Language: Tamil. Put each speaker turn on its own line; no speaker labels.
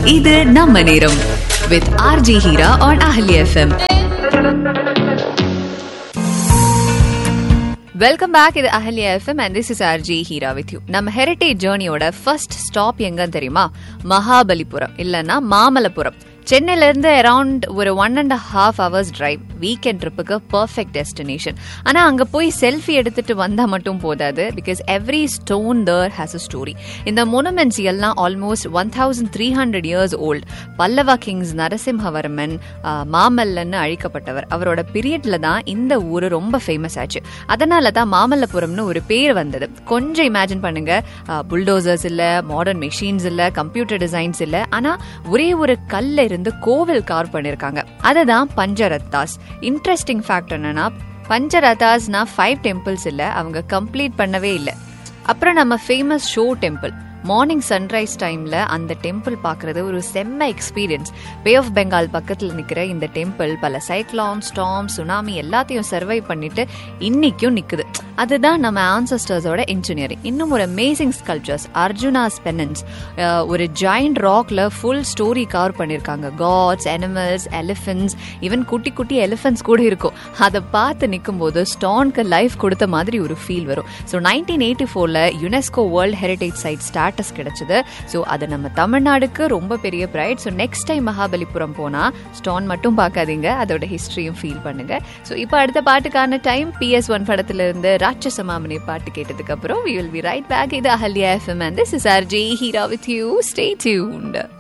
இது நம்ம நேரம் with R J Heera on Ahalya FM welcome back இது Ahalya FM and this is R J Heera with you நம்ம ஹெரிட்டேஜ் ஜேர்னியோட ஃபர்ஸ்ட் ஸ்டாப் எங்கன்னு தெரியுமா மகாபலிபுரம் இல்லைன்னா மாமல்லபுரம் சென்னையில இருந்து அரவுண்ட் ஒரு one and half hours drive weekend ட்ரிப்புக்கு பர்ஃபெக்ட் டெஸ்டினேஷன் ஆனா அங்க போய் செல்ஃபி எடுத்துட்டு வந்தா மட்டும் போதாது because every stone there has a story இந்த மொனுமெண்ட்ஸ் எல்லாம் almost one thousand three hundred years old பல்லவா கிங்ஸ் நரசிம்ஹவர்மன் ஆஹ், மாமல்லன்னு அழிக்கப்பட்டவர் அவரோட பீரியட்ல தான் இந்த ஊர் ரொம்ப ஃபேமஸ் ஆச்சு அதனால தான் மாமல்லபுரம்னு ஒரு பேர் வந்தது கொஞ்சம் இமேஜின் பண்ணுங்க புல்டோசர்ஸ் இல்ல மாடர்ன் மெஷின்ஸ் இல்ல கம்ப்யூட்டர் டிசைன்ஸ் இல்ல ஆனா ஒரே ஒரு கல்ல இருந்து கோவில் கார் பண்ணிருக்காங்க அதுதான் பஞ்சரத்தாஸ் இன்ட்ரெஸ்டிங் ஃபேக்ட் என்னன்னா பஞ்சரதாஸ்னா ஃபைவ் டெம்பிள்ஸ் இல்ல அவங்க கம்ப்ளீட் பண்ணவே இல்லை அப்புறம் நம்ம famous shore temple morning sunrise டைம்ல அந்த டெம்பிள் பார்க்கறது ஒரு செம்ம எக்ஸ்பீரியன்ஸ் பே ஆஃப் பெங்கால் பக்கத்தில் நிற்கிற இந்த டெம்பிள் பல சைக்ளான் ஸ்டாம் சுனாமி எல்லாத்தையும் சர்வை பண்ணிட்டு இன்னைக்கும் நிக்குது அதுதான் நம்ம ஆன்சஸ்டர்ஸோட இன்ஜினியரிங் இன்னும் ஒரு அமேசிங் ஸ்கல்ப்சர்ஸ் அர்ஜுனாஸ் பெனன்ஸ் ஒரு ஜாயிண்ட் ராக்ல ஃபுல் ஸ்டோரி கவர் பண்ணியிருக்காங்க காட்ஸ் அனிமல்ஸ் எலிஃபென்ட்ஸ் ஈவன் குட்டி குட்டி எலிஃபென்ட்ஸ் கூட இருக்கும் அதை பார்த்து நிற்கும் போது ஸ்டான்க்கு லைஃப் கொடுத்த மாதிரி ஒரு ஃபீல் வரும் ஸோ நைன்டீன் எயிட்டி ஃபோரில் UNESCO world heritage site status கிடைச்சது ஸோ அது நம்ம தமிழ்நாடுக்கு ரொம்ப பெரிய pride so next time Mahabalipuram போனால் ஸ்டான் மட்டும் பார்க்காதீங்க அதோட ஹிஸ்ட்ரியும் ஃபீல் பண்ணுங்க ஸோ இப்போ அடுத்த பாட்டுக்கான டைம் பிஎஸ் ஒன் படத்துல இருந்து ராட்சசமாமனி பாட்டு கேட்டதுக்கு அப்புறம் we will be right back இது Ahalya FM and this is R J Heera with you stay tuned